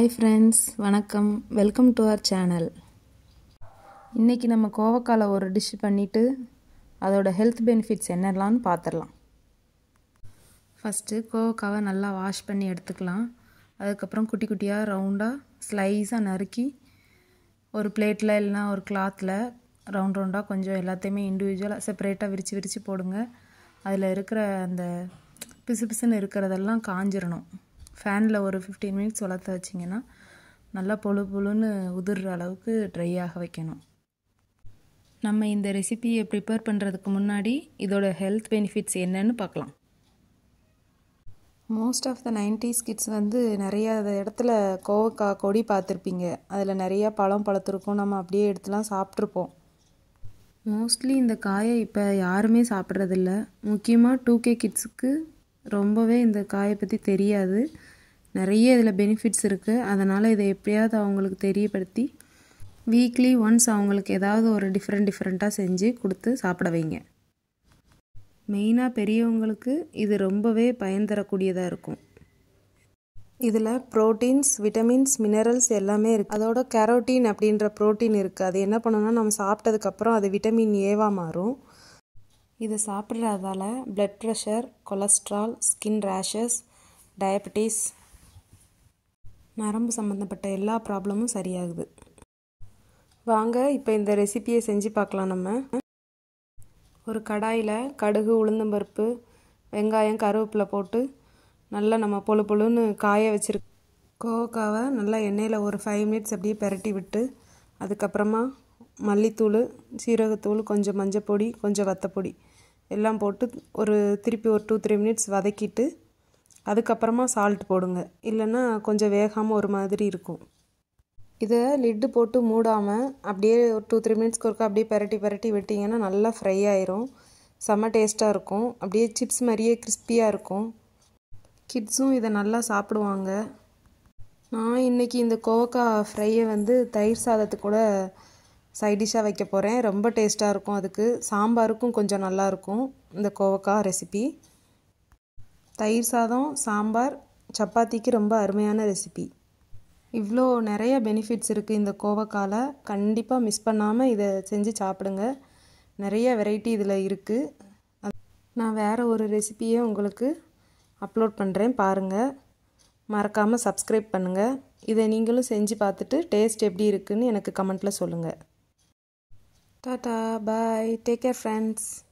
hi friends வணக்கம் welcome to our channel இன்றைக்கி நம்ம கோவக்கால ஒரு டிஷ் பண்ணிவிட்டு அதோட ஹெல்த் பெனிஃபிட்ஸ் என்னெல்லாம்னு பார்த்துடலாம் ஃபஸ்ட்டு கோவக்காவை நல்லா வாஷ் பண்ணி எடுத்துக்கலாம் அதுக்கப்புறம் குட்டி குட்டியாக ரவுண்டாக ஸ்லைஸாக நறுக்கி ஒரு பிளேட்டில் இல்லைனா ஒரு கிளாத்தில் ரவுண்ட் ரவுண்டாக கொஞ்சம் எல்லாத்தையுமே இண்டிவிஜுவலாக செப்பரேட்டாக விரித்து விரித்து போடுங்க அதில் இருக்கிற அந்த பிசு பிசுன்னு இருக்கிறதெல்லாம் காஞ்சிரணும் ஃபேனில் ஒரு ஃபிஃப்டீன் மினிட்ஸ் வளர்த்து வச்சிங்கன்னா நல்லா பொழு பொழுன்னு உதிர்ற அளவுக்கு ட்ரை ஆக வைக்கணும் நம்ம இந்த ரெசிபியை ப்ரிப்பேர் பண்ணுறதுக்கு முன்னாடி இதோட ஹெல்த் பெனிஃபிட்ஸ் என்னன்னு பார்க்கலாம் most of the nineties kids வந்து நிறைய இடத்துல கோவக்காய் கொடி பார்த்துருப்பீங்க அதில் நிறையா பழம் பழத்திருக்கும் நம்ம அப்படியே எடுத்துலாம் சாப்பிட்ருப்போம் மோஸ்ட்லி இந்த காயை இப்போ யாருமே சாப்பிட்றதில்ல முக்கியமாக டூ கே கிட்ஸுக்கு ரொம்பவே இந்த காயை பற்றி தெரியாது நிறைய இதில் பெனிஃபிட்ஸ் இருக்குது அதனால் இதை எப்படியாவது அவங்களுக்கு தெரியப்படுத்தி வீக்லி ஒன்ஸ் அவங்களுக்கு ஏதாவது ஒரு டிஃப்ரெண்ட் டிஃப்ரெண்ட்டாக செஞ்சு கொடுத்து சாப்பிட வைங்க மெயினாக பெரியவங்களுக்கு இது ரொம்பவே பயன் தரக்கூடியதாக இருக்கும் இதில் ப்ரோட்டீன்ஸ் விட்டமின்ஸ் மினரல்ஸ் எல்லாமே இருக்குது அதோட கேரோட்டீன் அப்படின்ற ப்ரோட்டீன் இருக்குது அது என்ன பண்ணணும்னா நம்ம சாப்பிட்டதுக்கப்புறம் அது விட்டமின் ஏவாக மாறும் இதை சாப்பிட்றதால blood pressure cholesterol skin rashes diabetes நரம்பு சம்மந்தப்பட்ட எல்லா ப்ராப்ளமும் சரியாகுது வாங்க இப்போ இந்த ரெசிப்பியை செஞ்சு பார்க்கலாம் நம்ம ஒரு கடாயில் கடுகு உளுந்தம்பருப்பு வெங்காயம் கருவேப்பிலை போட்டு நல்லா நம்ம பொழு பொழுன்னு காய வச்சிரு கோவக்காவை நல்லா எண்ணெயில் ஒரு ஃபைவ் மினிட்ஸ் அப்படியே பெரட்டி விட்டு அதுக்கப்புறமா மல்லித்தூள் சீரகத்தூள் கொஞ்சம் மஞ்சப்பொடி கொஞ்சம் வத்தப்பொடி எல்லாம் போட்டு ஒரு திருப்பி ஒரு டூ த்ரீ மினிட்ஸ் வதக்கிட்டு அதுக்கப்புறமா சால்ட் போடுங்க இல்லைன்னா கொஞ்சம் வேகாமல் ஒரு மாதிரி இருக்கும் இதை லிட்டு போட்டு மூடாமல் அப்படியே ஒரு டூ த்ரீ மினிட்ஸ்க்கு ஒருக்கா அப்படியே பெரட்டி பெரட்டி விட்டிங்கன்னா நல்லா ஃப்ரை ஆயிரும் செம்ம டேஸ்ட்டாக இருக்கும் அப்படியே சிப்ஸ் மாதிரியே கிறிஸ்பியாக இருக்கும் கிட்ஸும் இதை நல்லா சாப்பிடுவாங்க நான் இன்றைக்கி இந்த கோவக்காய் ஃப்ரையை வந்து தயிர் சாதத்துக்கு கூட சைடிஷ்ஷாக வைக்க போகிறேன் ரொம்ப டேஸ்ட்டாக இருக்கும் அதுக்கு சாம்பாருக்கும் கொஞ்சம் நல்லாயிருக்கும் இந்த கோவக்காய் ரெசிபி தயிர் சாதம் சாம்பார் சப்பாத்திக்கு ரொம்ப அருமையான ரெசிபி இவ்வளோ நிறைய பெனிஃபிட்ஸ் இருக்குது இந்த கோவக்காயில் கண்டிப்பாக மிஸ் பண்ணாமல் இதை செஞ்சு சாப்பிடுங்க நிறைய வெரைட்டி இதில் இருக்குது நான் வேறு ஒரு ரெசிபியை உங்களுக்கு அப்லோட் பண்ணுறேன் பாருங்கள் மறக்காமல் சப்ஸ்கிரைப் பண்ணுங்கள் இதை நீங்களும் செஞ்சு பார்த்துட்டு டேஸ்ட் எப்படி இருக்குன்னு எனக்கு கமெண்ட்டில் சொல்லுங்கள் tata bye take care friends